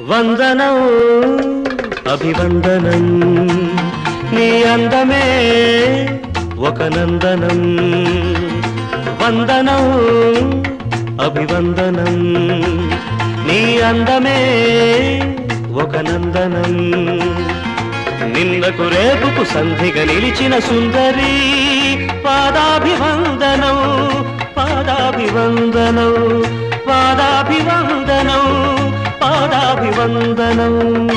వందనం అభివందనం నీ అందమే ఒక నందనం వందనం అభివందనం నీ అందమే ఒక నందనం నిన్నకు రేపుకు సంధిగా నిలిచిన సుందరి పాదాభివందనం పాదాభివందనం పాదాభివందనం పాదాభివందనం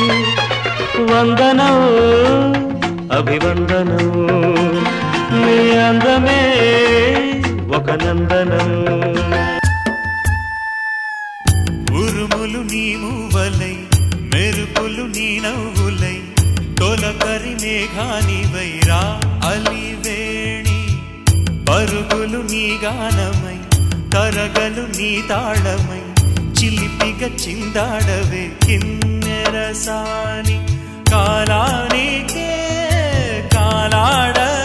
వందనం అభివందనం నీ అందమే ఒక నందనం ఉరుములు నీ మూవలై మెరుపులు నీ నవ్వులై తొలకరి మేఘానివై రా అలివేణి పరుగులు నీ గానమై తరగలు నీ తాళమై చిలిపిగా చిందాడవే కిన్నెరసాని కాలానికే కాలాడ